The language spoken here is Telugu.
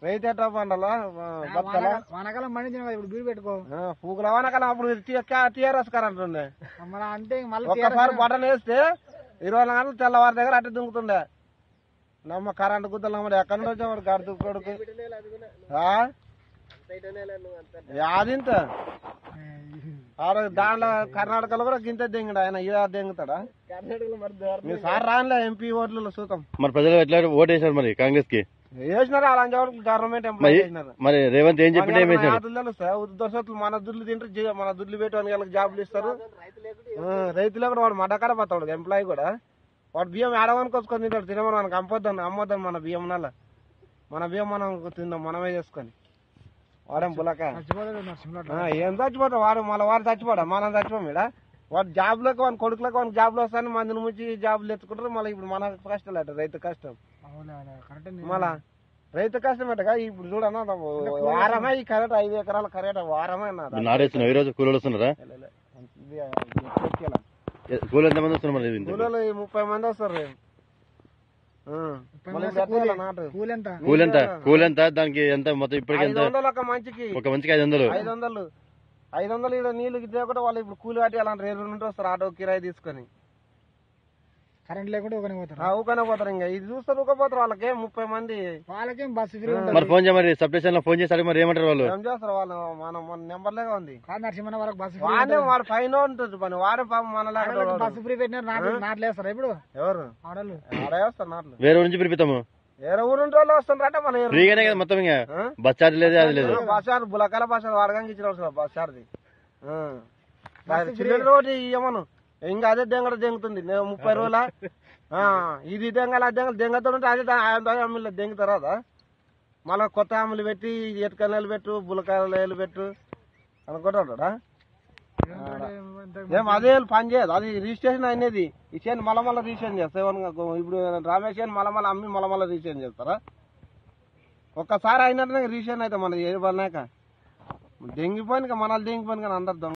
రైతు ఎట్లా పండాలా బతకాలా వానకాలం పండించిన కదా ఇప్పుడు బీరు పెట్టుకో పూకుల వానకాలం అప్పుడు టీఆర్ఎస్ కరెంట్ ఉండే మన అంటే మళ్ళీ ఒక్కసారి బటన్ వేస్తే ఇరవై నాలుగు గంటలు తెల్లవారి దగ్గర అట్ట దుంకుతుండే నమ్మ కరెంట్ గుద్దలు నమ్మడు ఎక్కడి నుంచి వచ్చాడు గడుతు కొడుకు ఆ? యాదింత ఆడ దాంట్లో కర్ణాటకలో కూడా గింత దెంగడు ఆయన ఇదే దెంగుతాడా మీ సార్ రానిలే ఎంపీ ఓట్లలో చూద్దాం మరి ప్రజలు ఎట్లా ఓటేశారు మరి కాంగ్రెస్ కి వేసినారు అలాంటి వరకు గవర్నమెంట్ ఎంప్లాయ్ చేసినారు మరి రేవంత్ ఏం చెప్పింటే ఏం వేశాడు ఆదులు తెలుస్తాయి ఉద్దోసత్తులు మన దుడ్లు తింటారు జీ- మన దుడ్లు పెట్టి వాళ్ళకి జాబులు ఇస్తారు ఆ, రైతులు కూడా వాడు మడకడ పోతాడు ఎంప్లాయ్ కూడా వాడు బియ్యం ఏడవనుకొచ్చుకొని తింటాడు తినమని మనకు అమ్మొద్దాం అమ్మొద్దాం మన బియ్యం నల్ల మన బియ్యం మనం తిందాం మనమే చేసుకొని వాడేం పులక చచ్చిపోతుంది నరసింహలో ఆ, ఏం చచ్చిపోతాం వాడు మళ్ళీ వాడు చచ్చిపోడా మనం చచ్చిపోం ఇక్కడ వాడు జాబ్లోకి వాని కొడుకులకు వాని జాబ్లో వస్తాను మందిని ముంచి జాబులు ఎత్తుకుంటారు మళ్ళీ ఇప్పుడు మన కష్టాలు అట రైతు కష్టం కరెక్ట్ మళ్ళా రైతు కష్టం అట్టగా ఇప్పుడు చూడన్నా వారమే ఈ కరెక్ట్ ఐదు ఎకరాల కరెక్ట్ వారమే అన్నది. నాడేస్తున్నావు ఈ రోజు కూలీలు వస్తున్నారా లే, లే, ఇది, ఇది ఎక్కేలా. ఏ- కూలీలు ఎంతమంది వస్తున్నారు మరి ఇంత? కూలీలు ఈ ముప్పై మంది వస్తారు రేపు. ఆ, మళ్ళీ ఇప్పుడు ఎట్లా నాటు కూలి ఎంత కూలి ఎంత కూలి ఎంత దానికి ఎంత మొత్తం ఇప్పటికి ఎంత ఐదు వందలు ఒక మంచికి ఒక మంచికి ఐదు వందలు ఐదు వందలు ఐదు వందలు ఇక్కడ నీళ్ళు ఇదే కూడా వాళ్ళు ఇప్పుడు కూలి కట్టి అలాంటి రేపు నుండి వస్తారు ఆటో కిరాయి తీసుకొని కరెంట్ లేకుండా ఒకనే పోతారు ఆ, ఊకనే పోతారు ఇంకా ఇది చూస్తారు ఊకపోతారు వాళ్ళకి ముప్పై మంది వాళ్ళకేం బస్సు ఫ్రీ మరి ఫోన్ చేయ మరి సబ్ స్టేషన్ లో ఫోన్ చేసి మరి ఏమంటారు వాళ్ళు ఏం చేస్తారు వాళ్ళు మన మన నెంబర్లేగా ఉంది కాదు నరసింహ వాళ్ళకి బస్సు ఫ్రీ వాడే వాడు పైన ఉంటుంది పని వాడే పాపం మన ఆడోళ్ళకి బస్సు ఫ్రీ పెట్టినారు నాట్లు నాట్లు వేస్తారా ఇప్పుడు ఎవరు ఆడోళ్ళు ఆడే వేస్తారు నాట్లు వేరే ఊరు నుంచి పిలిపిస్తాము వేరే ఊరు వాళ్ళు వస్తుంటారట మన ఊరు. ఫ్రీగానే కదా మొత్తం ఇంకా ఆ? బస్ ఛార్జ్ లేదు అది లేదు బస్ చార్జ్ బులకాల బస్ చార్జ్ వాడగానికి ఇచ్చిన అవసరం బస్ చార్జ్ చిల్లర ఒకటి ఇవ్వమను ఇంకా అదే దెంగడ దెంగుతుంది నేను ముప్పై రోజుల ఇది దెంగల అది దెంగలు దెంగతో ఉంటే అదే దా- అమ్మిలో దెంగుతారా అదా? మళ్ళా కొత్త అమ్ములు పెట్టి ఎటుకన్నెలు పెట్టు బులకాయలు పెట్టు అనుకుంటాడా ఏం అదే పని చేయదు అది రిజిస్ట్రేషన్ అనేది ఈ చేను మళ్ళా మళ్ళీ రిజిస్ట్రేషన్ చేస్తారు ఏమన్నా ఇప్పుడు రామేష్ చేను మళ్ళా మళ్ళీ అమ్మి మళ్ళా మళ్ళీ రిజిస్ట్రేషన్ చేస్తారా ఒక్కసారి అయినట్టుగా రిజిస్ట్రేషన్ అయితే మనది ఏ పడినాక దెంగిపోయిన మనల్ని దెంగిపోయిన కానీ అందరు దొంగ